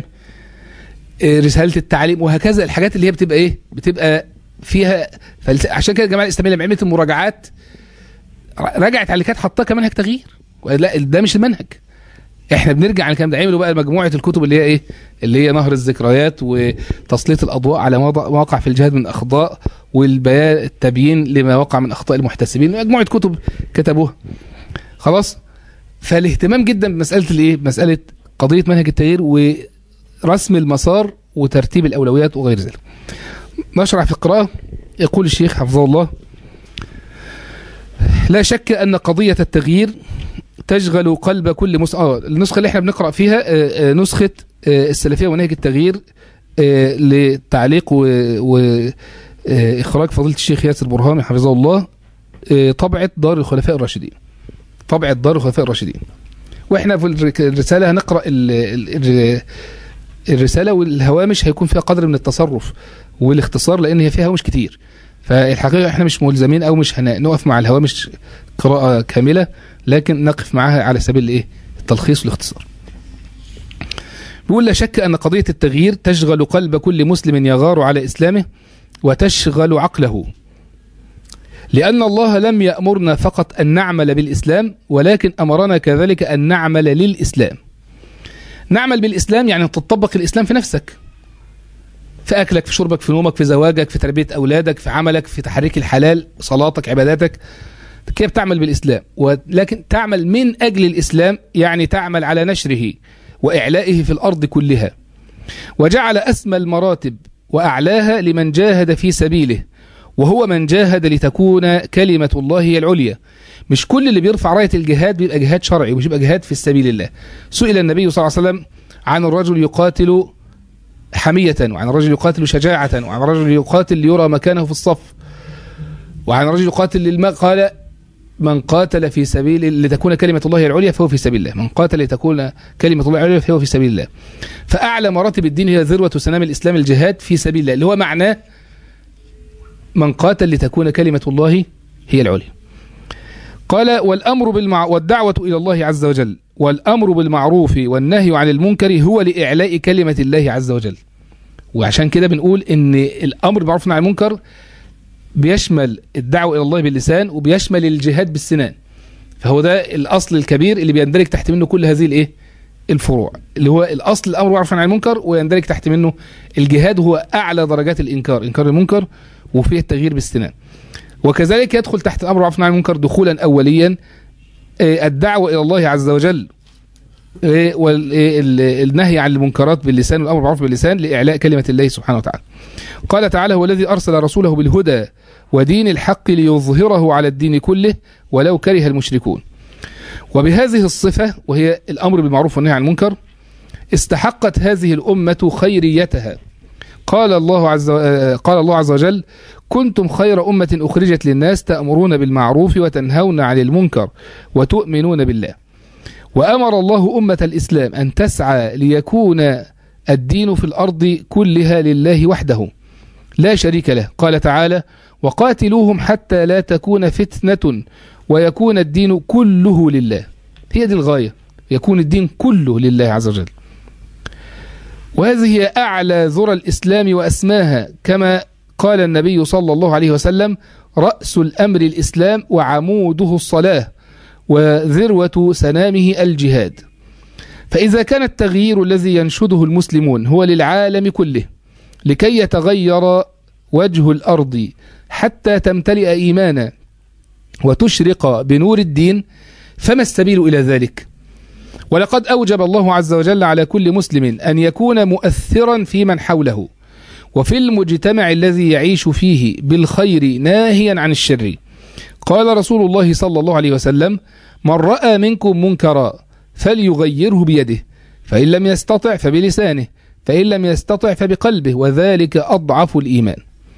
رساله التعليم وهكذا الحاجات اللي هي بتبقى ايه بتبقى فيها فلس... عشان كده الجماعه الاسلاميه لما عملت المراجعات رجعت على اللي كانت حاطاه كمنهج تغيير لا ده مش المنهج احنا بنرجع على الكلام ده عملوا بقى مجموعه الكتب اللي هي ايه اللي هي نهر الذكريات وتسليط الاضواء على ما وقع في الجهاد من اخطاء والبيان التبيين لما وقع من اخطاء المحتسبين مجموعه كتب كتبوها خلاص فالاهتمام جدا بمساله الايه مساله قضيه منهج التغيير ورسم المسار وترتيب الاولويات وغير ذلك نشرع في القراءه يقول الشيخ حفظه الله لا شك ان قضيه التغيير تشغل قلب كل مسلم اه النسخه اللي احنا بنقرا فيها آه آه نسخه آه السلفيه ومنهج التغيير لتعليق واخراج فضيله الشيخ ياسر برهامي حفظه الله طبعه دار الخلفاء الراشدين طبعه دار الخلفاء الراشدين واحنا في الرساله هنقرا ال ال الرسالة والهوامش هيكون فيها قدر من التصرف والاختصار لأن هي فيها هوامش كتير فالحقيقة احنا مش ملزمين أو مش هنقف مع الهوامش قراءة كاملة لكن نقف معها على سبيل الايه التلخيص والاختصار بيقول لا شك أن قضية التغيير تشغل قلب كل مسلم يغار على إسلامه وتشغل عقله لأن الله لم يأمرنا فقط أن نعمل بالإسلام ولكن أمرنا كذلك أن نعمل للإسلام نعمل بالإسلام يعني تطبق الإسلام في نفسك في أكلك في شربك في نومك في زواجك في تربية أولادك في عملك في تحريك الحلال صلاتك عباداتك كيف تعمل بالإسلام ولكن تعمل من أجل الإسلام يعني تعمل على نشره وإعلائه في الأرض كلها وجعل أسمى المراتب وأعلاها لمن جاهد في سبيله وهو من جاهد لتكون كلمة الله هي العليا مش كل اللي بيرفع راية الجهاد بيبقى جهاد شرعي ومش بيبقى جهاد في سبيل الله سئل النبي صلى الله عليه وسلم عن الرجل يقاتل حمية وعن الرجل يقاتل شجاعة وعن الرجل يقاتل ليرى مكانه في الصف وعن الرجل يقاتل للماء قال من قاتل في سبيل لتكون كلمة الله العليا فهو في سبيل الله من قاتل لتكون كلمة الله العليا فهو في سبيل الله فأعلى مراتب الدين هي ذروة سنام الإسلام الجهاد في سبيل الله اللي هو معناه من قاتل لتكون كلمة الله هي العليا قال والأمر بالمع... والدعوة إلى الله عز وجل والأمر بالمعروف والنهي عن المنكر هو لإعلاء كلمة الله عز وجل وعشان كده بنقول إن الأمر بالمعروف عن المنكر بيشمل الدعوة إلى الله باللسان وبيشمل الجهاد بالسنان فهو ده الأصل الكبير اللي بيندرج تحت منه كل هذه الإيه الفروع اللي هو الأصل الأمر بالمعروف عن المنكر ويندرج تحت منه الجهاد هو أعلى درجات الإنكار إنكار المنكر وفيه التغيير بالسنان وكذلك يدخل تحت الأمر بالمعروف عن المنكر دخولا أوليا الدعوة إلى الله عز وجل والنهي عن المنكرات باللسان والأمر بالمعروف باللسان لإعلاء كلمة الله سبحانه وتعالى قال تعالى هو الذي أرسل رسوله بالهدى ودين الحق ليظهره على الدين كله ولو كره المشركون وبهذه الصفة وهي الأمر بالمعروف والنهي عن المنكر استحقت هذه الأمة خيريتها قال الله عز قال الله عز وجل كنتم خير أمة أخرجت للناس تأمرون بالمعروف وتنهون عن المنكر وتؤمنون بالله وأمر الله أمة الإسلام أن تسعى ليكون الدين في الأرض كلها لله وحده لا شريك له قال تعالى وقاتلوهم حتى لا تكون فتنة ويكون الدين كله لله هي دي الغاية يكون الدين كله لله عز وجل وهذه هي أعلى ذرى الإسلام وأسماها كما قال النبي صلى الله عليه وسلم رأس الأمر الإسلام وعموده الصلاة وذروة سنامه الجهاد فإذا كان التغيير الذي ينشده المسلمون هو للعالم كله لكي يتغير وجه الأرض حتى تمتلئ إيمانا وتشرق بنور الدين فما السبيل إلى ذلك ولقد أوجب الله عز وجل على كل مسلم أن يكون مؤثرا في من حوله وفي المجتمع الذي يعيش فيه بالخير ناهيا عن الشر قال رسول الله صلى الله عليه وسلم من رأى منكم منكرا فليغيره بيده فإن لم يستطع فبلسانه فإن لم يستطع فبقلبه وذلك أضعف الإيمان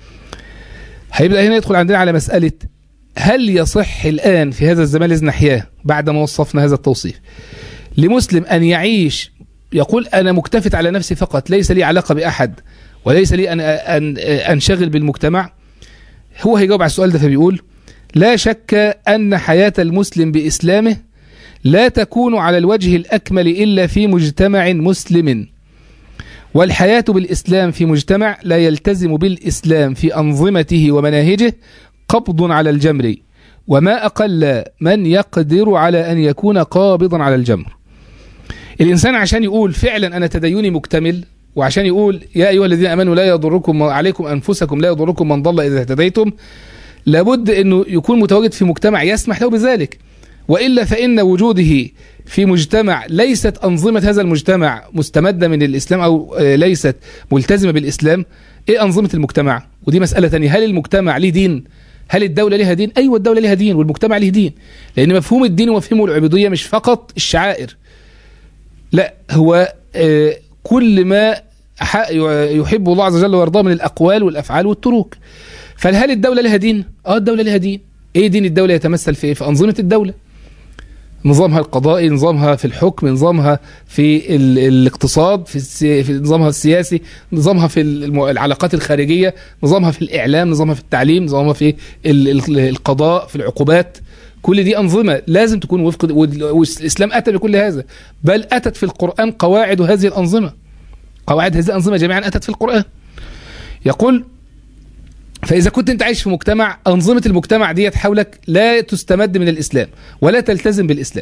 هيبدأ هنا يدخل عندنا على مسألة هل يصح الآن في هذا الزمان الذي نحياه بعد ما وصفنا هذا التوصيف لمسلم أن يعيش يقول أنا مكتفت على نفسي فقط ليس لي علاقة بأحد وليس لي أن أن أنشغل بالمجتمع هو هيجاوب على السؤال ده فبيقول لا شك أن حياة المسلم بإسلامه لا تكون على الوجه الأكمل إلا في مجتمع مسلم والحياة بالإسلام في مجتمع لا يلتزم بالإسلام في أنظمته ومناهجه قبض على الجمر وما أقل من يقدر على أن يكون قابضا على الجمر الإنسان عشان يقول فعلا أنا تديني مكتمل وعشان يقول يا أيها الذين أمنوا لا يضركم عليكم أنفسكم لا يضركم من ضل إذا اهتديتم لابد أنه يكون متواجد في مجتمع يسمح له بذلك وإلا فإن وجوده في مجتمع ليست أنظمة هذا المجتمع مستمدة من الإسلام أو ليست ملتزمة بالإسلام إيه أنظمة المجتمع ودي مسألة ثانية هل المجتمع ليه دين هل الدولة لها دين أيوة الدولة لها دين والمجتمع له دين لأن مفهوم الدين ومفهوم العبودية مش فقط الشعائر لا هو كل ما يحب الله عز وجل ويرضاه من الأقوال والأفعال والتروك فهل الدولة لها دين؟ اه الدولة لها دين ايه دين الدولة يتمثل في ايه؟ في أنظمة الدولة نظامها القضائي نظامها في الحكم نظامها في ال- الاقتصاد في, السي... في نظامها السياسي نظامها في الم- العلاقات الخارجية نظامها في الإعلام نظامها في التعليم نظامها في ال... ال- القضاء في العقوبات كل دي أنظمة لازم تكون وفق وال- والإسلام أتى بكل هذا بل أتت في القرآن قواعد هذه الأنظمة قواعد هذه الأنظمة جميعا أتت في القرآن يقول فإذا كنت أنت عايش في مجتمع أنظمة المجتمع ديت حولك لا تستمد من الإسلام ولا تلتزم بالإسلام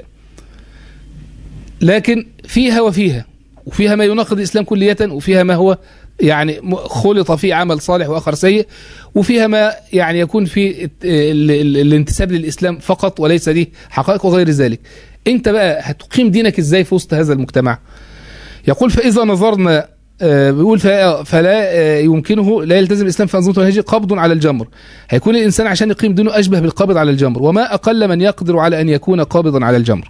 لكن فيها وفيها وفيها ما يناقض الإسلام كلية وفيها ما هو يعني م- خلط فيه عمل صالح وآخر سيء وفيها ما يعني يكون فيه الت- ال- ال- الانتساب للإسلام فقط وليس دي حقائق وغير ذلك أنت بقى هتقيم دينك إزاي في وسط هذا المجتمع يقول فإذا نظرنا آه، بيقول ف- فلا آه، يمكنه لا يلتزم الاسلام في انظمته الهجري قبض على الجمر هيكون الانسان عشان يقيم دينه اشبه بالقابض على الجمر وما اقل من يقدر على ان يكون قابضا على الجمر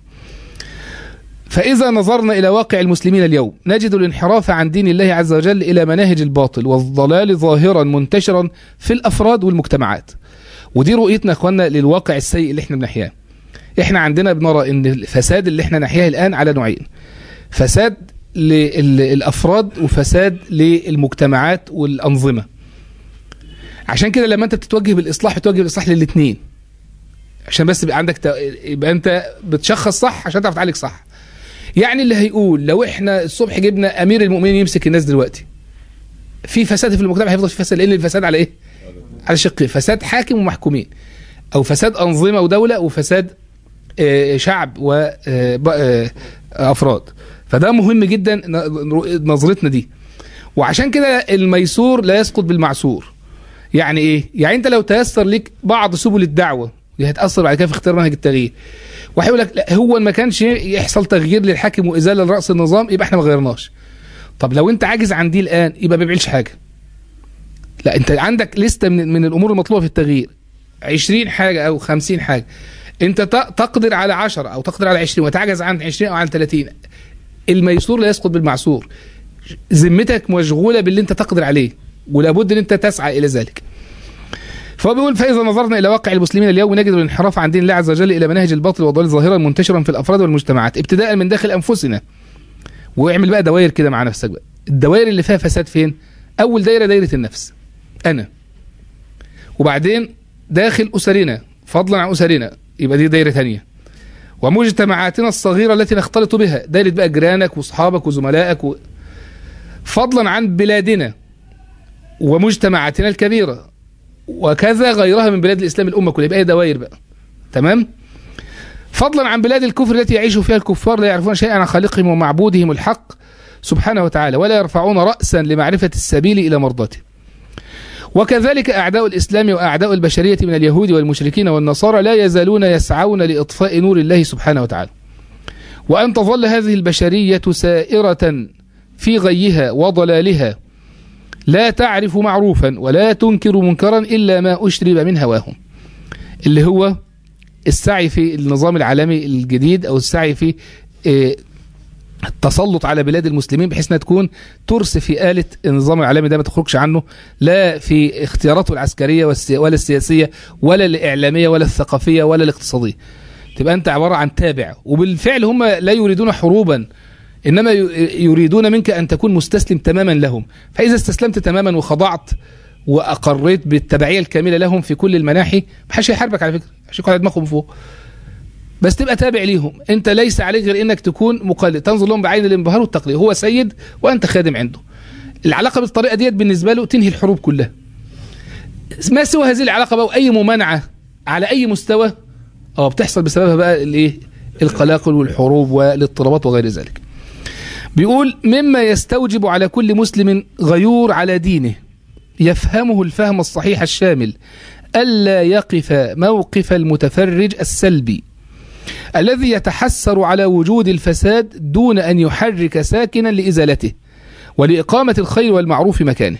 فاذا نظرنا الى واقع المسلمين اليوم نجد الانحراف عن دين الله عز وجل الى مناهج الباطل والضلال ظاهرا منتشرا في الافراد والمجتمعات ودي رؤيتنا يا اخواننا للواقع السيء اللي احنا بنحياه احنا عندنا بنرى ان الفساد اللي احنا نحياه الان على نوعين فساد للافراد وفساد للمجتمعات والانظمه عشان كده لما انت بتتوجه بالاصلاح بتوجه بالاصلاح للاثنين عشان بس يبقى عندك ت... يبقى انت بتشخص صح عشان تعرف تعالج صح يعني اللي هيقول لو احنا الصبح جبنا امير المؤمنين يمسك الناس دلوقتي في فساد في المجتمع هيفضل في فساد لان الفساد على ايه على شقين فساد حاكم ومحكومين او فساد انظمه ودوله وفساد آه، شعب وافراد فده مهم جدا ن- نظرتنا دي وعشان كده الميسور لا يسقط بالمعسور يعني ايه يعني انت لو تيسر لك بعض سبل الدعوه دي هتاثر بعد كده في اختيار منهج التغيير واحد يقول لك لا هو ما كانش يحصل تغيير للحاكم وازاله لراس النظام يبقى احنا ما غيرناش طب لو انت عاجز عن دي الان يبقى ما بيعملش حاجه لا انت عندك لسته من, من الامور المطلوبه في التغيير 20 حاجه او 50 حاجه انت ت- تقدر على 10 او تقدر على 20 وتعجز عن 20 او عن 30 الميسور لا يسقط بالمعسور ذمتك مشغوله باللي انت تقدر عليه ولابد ان انت تسعى الى ذلك فهو بيقول فاذا نظرنا الى واقع المسلمين اليوم نجد الانحراف عن دين الله عز وجل الى مناهج الباطل والضلال ظاهرا منتشرا في الافراد والمجتمعات ابتداء من داخل انفسنا واعمل بقى دوائر كده مع نفسك بقى الدوائر اللي فيها فساد فين اول دايره دايره النفس انا وبعدين داخل اسرنا فضلا عن اسرنا يبقى دي دايره ثانيه ومجتمعاتنا الصغيره التي نختلط بها دايره بقى جيرانك واصحابك وزملائك و... فضلا عن بلادنا ومجتمعاتنا الكبيره وكذا غيرها من بلاد الاسلام الامه كلها يبقى هي دوائر بقى تمام فضلا عن بلاد الكفر التي يعيش فيها الكفار لا يعرفون شيئا عن خالقهم ومعبودهم الحق سبحانه وتعالى ولا يرفعون راسا لمعرفه السبيل الى مرضاته وكذلك أعداء الإسلام وأعداء البشرية من اليهود والمشركين والنصارى لا يزالون يسعون لإطفاء نور الله سبحانه وتعالى وأن تظل هذه البشرية سائرة في غيها وضلالها لا تعرف معروفا ولا تنكر منكرا إلا ما أشرب من هواهم اللي هو السعي في النظام العالمي الجديد أو السعي في آه، التسلط على بلاد المسلمين بحيث انها تكون ترس في آلة النظام العالمي ده ما تخرجش عنه لا في اختياراته العسكرية والسي- ولا السياسية ولا الإعلامية ولا الثقافية ولا الاقتصادية تبقى أنت عبارة عن تابع وبالفعل هم لا يريدون حروبا إنما ي- يريدون منك أن تكون مستسلم تماما لهم فإذا استسلمت تماما وخضعت وأقريت بالتبعية الكاملة لهم في كل المناحي محدش هيحاربك على فكرة مش يقعد دماغهم فوق بس تبقى تابع ليهم انت ليس عليك غير انك تكون مقلد تنظر لهم بعين الانبهار والتقليد هو سيد وانت خادم عنده العلاقه بالطريقه ديت بالنسبه له تنهي الحروب كلها ما سوى هذه العلاقه بقى واي ممانعه على اي مستوى اه بتحصل بسببها بقى الايه القلاقل والحروب والاضطرابات وغير ذلك بيقول مما يستوجب على كل مسلم غيور على دينه يفهمه الفهم الصحيح الشامل ألا يقف موقف المتفرج السلبي الذي يتحسر على وجود الفساد دون أن يحرك ساكنا لإزالته ولإقامة الخير والمعروف مكانه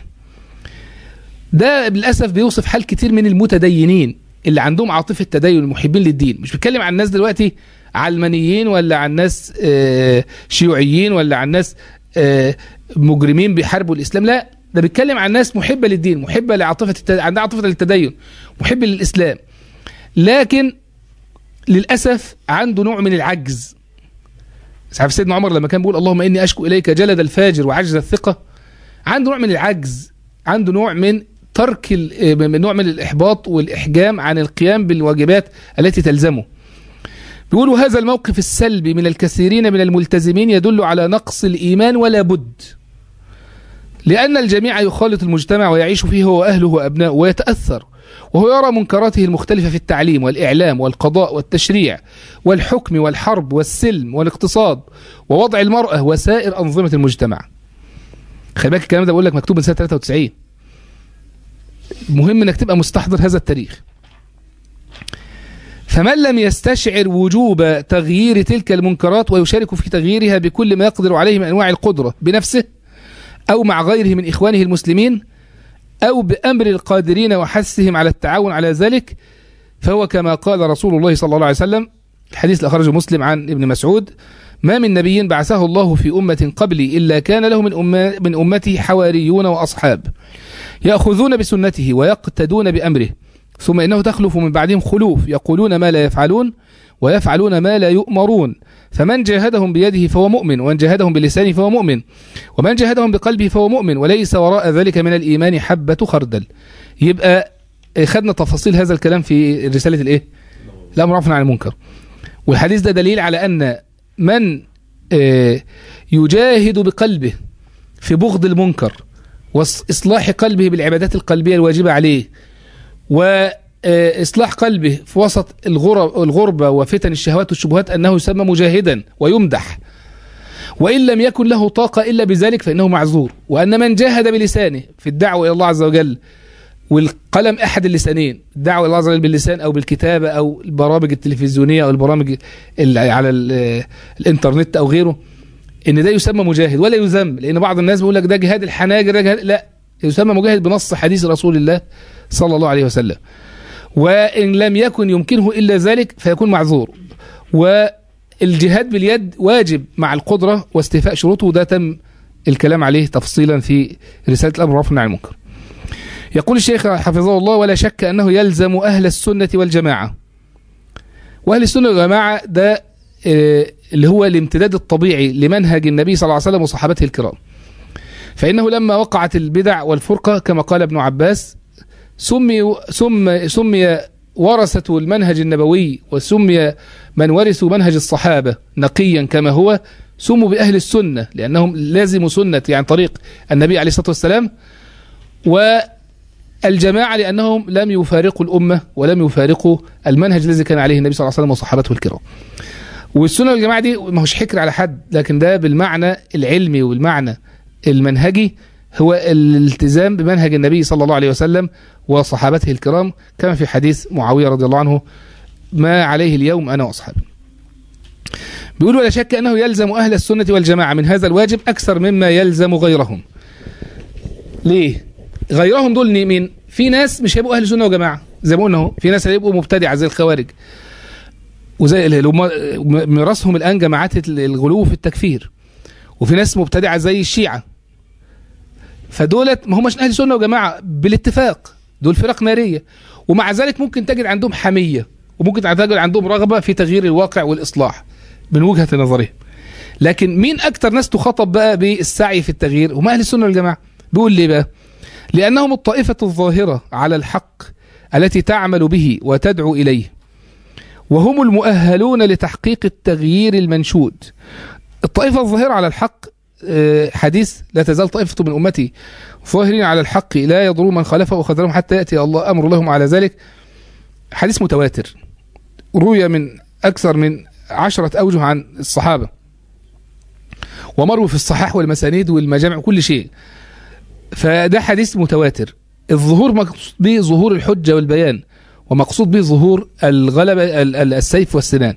ده للأسف بيوصف حال كتير من المتدينين اللي عندهم عاطفة تدين المحبين للدين مش بتكلم عن الناس دلوقتي علمانيين ولا عن ناس آه، شيوعيين ولا عن ناس آه، مجرمين بيحاربوا الإسلام لا ده بيتكلم عن ناس محبة للدين محبة لعاطفة التد... عندها عاطفة للتدين محبة للإسلام لكن للاسف عنده نوع من العجز عارف سيدنا عمر لما كان بيقول اللهم اني اشكو اليك جلد الفاجر وعجز الثقه عنده نوع من العجز عنده نوع من ترك ال- من نوع من الاحباط والاحجام عن القيام بالواجبات التي تلزمه بيقولوا هذا الموقف السلبي من الكثيرين من الملتزمين يدل على نقص الايمان ولا بد لأن الجميع يخالط المجتمع ويعيش فيه هو وأهله وأبناؤه ويتأثر وهو يرى منكراته المختلفة في التعليم والإعلام والقضاء والتشريع والحكم والحرب والسلم والاقتصاد ووضع المرأة وسائر أنظمة المجتمع خلي بالك الكلام ده بقول لك مكتوب من سنة 93 مهم انك تبقى مستحضر هذا التاريخ فمن لم يستشعر وجوب تغيير تلك المنكرات ويشارك في تغييرها بكل ما يقدر عليه من انواع القدره بنفسه او مع غيره من اخوانه المسلمين او بامر القادرين وحثهم على التعاون على ذلك فهو كما قال رسول الله صلى الله عليه وسلم الحديث اللي اخرجه مسلم عن ابن مسعود ما من نبي بعثه الله في امه قبلي الا كان له من أمة من امتي حواريون واصحاب ياخذون بسنته ويقتدون بامره ثم انه تخلف من بعدهم خلوف يقولون ما لا يفعلون ويفعلون ما لا يؤمرون فمن جاهدهم بيده فهو مؤمن ومن جاهدهم بلسانه فهو مؤمن ومن جاهدهم بقلبه فهو مؤمن وليس وراء ذلك من الايمان حبه خردل يبقى خدنا تفاصيل هذا الكلام في رساله الايه الامر عفوا عن المنكر والحديث ده دليل على ان من آه، يجاهد بقلبه في بغض المنكر واصلاح قلبه بالعبادات القلبيه الواجبه عليه واصلاح قلبه في وسط الغرب الغربه وفتن الشهوات والشبهات انه يسمى مجاهدا ويمدح وان لم يكن له طاقه الا بذلك فانه معذور وان من جاهد بلسانه في الدعوه الى الله عز وجل والقلم احد اللسانين الدعوه الى الله عز وجل باللسان او بالكتابه او البرامج التلفزيونيه او البرامج ال- على ال- الانترنت او غيره ان ده يسمى مجاهد ولا يذم لان بعض الناس بيقول لك ده جهاد الحناجر ده جهاد لا يسمى مجاهد بنص حديث رسول الله صلى الله عليه وسلم وان لم يكن يمكنه الا ذلك فيكون معذور والجهاد باليد واجب مع القدره واستيفاء شروطه وده تم الكلام عليه تفصيلا في رساله الامر والنهي عن المنكر يقول الشيخ حفظه الله ولا شك انه يلزم اهل السنه والجماعه واهل السنه والجماعه ده آه، اللي هو الامتداد الطبيعي لمنهج النبي صلى الله عليه وسلم وصحابته الكرام فانه لما وقعت البدع والفرقه كما قال ابن عباس سمي سمي سمي ورثة المنهج النبوي وسمي من ورثوا منهج الصحابة نقيا كما هو سموا بأهل السنة لأنهم لازموا سنة يعني طريق النبي عليه الصلاة والسلام والجماعة لأنهم لم يفارقوا الأمة ولم يفارقوا المنهج الذي كان عليه النبي صلى الله عليه وسلم وصحابته الكرام والسنة والجماعة دي ما هوش حكر على حد لكن ده بالمعنى العلمي والمعنى المنهجي هو الالتزام بمنهج النبي صلى الله عليه وسلم وصحابته الكرام كما في حديث معاوية رضي الله عنه ما عليه اليوم أنا وأصحابي بيقول ولا شك أنه يلزم أهل السنة والجماعة من هذا الواجب أكثر مما يلزم غيرهم ليه؟ غيرهم دول مين؟ في ناس مش هيبقوا أهل سنة وجماعة زي ما قلنا اهو في ناس هيبقوا مبتدعة زي الخوارج وزي اللي هم ميراثهم الآن جماعات الغلو في التكفير وفي ناس مبتدعة زي الشيعة فدولت ما هماش اهل سنه وجماعه بالاتفاق دول فرق ناريه ومع ذلك ممكن تجد عندهم حميه وممكن تجد عندهم رغبه في تغيير الواقع والاصلاح من وجهه نظرهم لكن مين اكتر ناس تخاطب بقى بالسعي في التغيير هم اهل السنه والجماعه بيقول ليه بقى لانهم الطائفه الظاهره على الحق التي تعمل به وتدعو اليه وهم المؤهلون لتحقيق التغيير المنشود الطائفه الظاهره على الحق حديث لا تزال طائفة من أمتي ظاهرين على الحق لا يضروا من خالفه وخذلهم حتى يأتي الله أمر لهم على ذلك حديث متواتر روي من أكثر من عشرة أوجه عن الصحابة ومروا في الصحاح والمسانيد والمجامع وكل شيء فده حديث متواتر الظهور مقصود به ظهور الحجة والبيان ومقصود به ظهور الغلبة السيف والسنان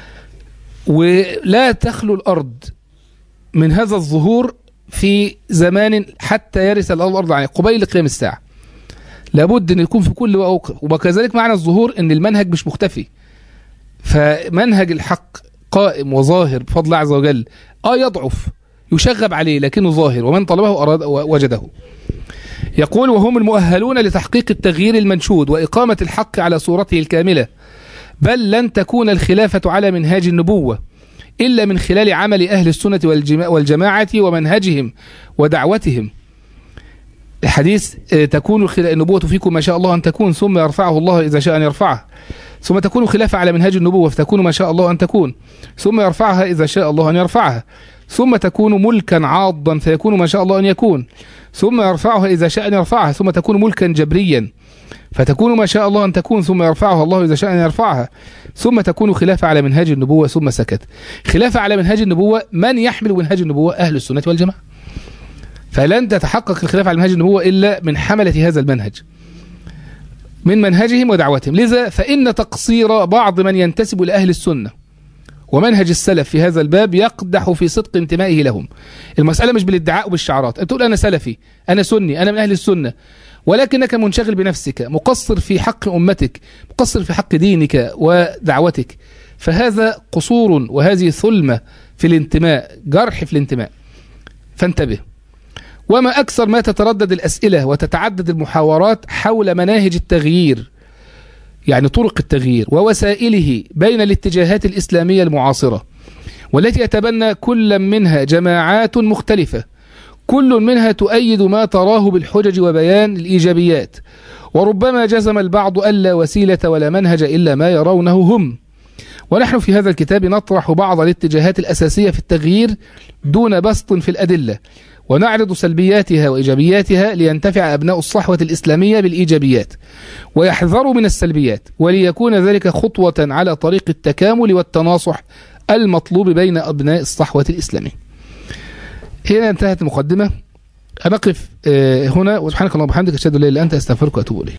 ولا تخلو الأرض من هذا الظهور في زمان حتى يرث الله الارض عليه قبيل قيام الساعه لابد ان يكون في كل موقف وكذلك معنى الظهور ان المنهج مش مختفي فمنهج الحق قائم وظاهر بفضل الله عز وجل اه يضعف يشغب عليه لكنه ظاهر ومن طلبه اراد وجده يقول وهم المؤهلون لتحقيق التغيير المنشود واقامه الحق على صورته الكامله بل لن تكون الخلافة على منهاج النبوة إلا من خلال عمل أهل السنة والجما- والجماعة ومنهجهم ودعوتهم الحديث آه، تكون الخلا- النبوة فيكم ما شاء الله أن تكون ثم يرفعه الله إذا شاء أن يرفعه ثم تكون خلافة على منهاج النبوة فتكون ما شاء الله أن تكون ثم يرفعها إذا شاء الله أن يرفعها ثم تكون ملكا عاضا فيكون ما شاء الله أن يكون ثم يرفعها إذا شاء أن يرفعها ثم تكون ملكا جبريا فتكون ما شاء الله أن تكون ثم يرفعها الله إذا شاء أن يرفعها ثم تكون خلافة على منهاج النبوة ثم سكت خلافة على منهاج النبوة من يحمل منهاج النبوة أهل السنة والجماعة فلن تتحقق الخلافة على منهاج النبوة إلا من حملة هذا المنهج من منهجهم ودعوتهم لذا فإن تقصير بعض من ينتسب إلى أهل السنة ومنهج السلف في هذا الباب يقدح في صدق انتمائه لهم المسألة مش بالادعاء وبالشعارات أنت تقول أنا سلفي أنا سني أنا من أهل السنة ولكنك منشغل بنفسك مقصر في حق أمتك مقصر في حق دينك ودعوتك فهذا قصور وهذه ثلمة في الانتماء جرح في الانتماء فانتبه وما أكثر ما تتردد الأسئلة وتتعدد المحاورات حول مناهج التغيير يعني طرق التغيير ووسائله بين الاتجاهات الإسلامية المعاصرة والتي يتبنى كل منها جماعات مختلفة كل منها تؤيد ما تراه بالحجج وبيان الإيجابيات وربما جزم البعض ألا وسيلة ولا منهج إلا ما يرونه هم ونحن في هذا الكتاب نطرح بعض الاتجاهات الأساسية في التغيير دون بسط في الأدلة ونعرض سلبياتها وإيجابياتها لينتفع أبناء الصحوة الإسلامية بالإيجابيات ويحذروا من السلبيات وليكون ذلك خطوة على طريق التكامل والتناصح المطلوب بين أبناء الصحوة الإسلامية هنا انتهت المقدمة أنقف آه، هنا وسبحانك اللهم وبحمدك أشهد أن لا إله إلا أنت أستغفرك وأتوب إليك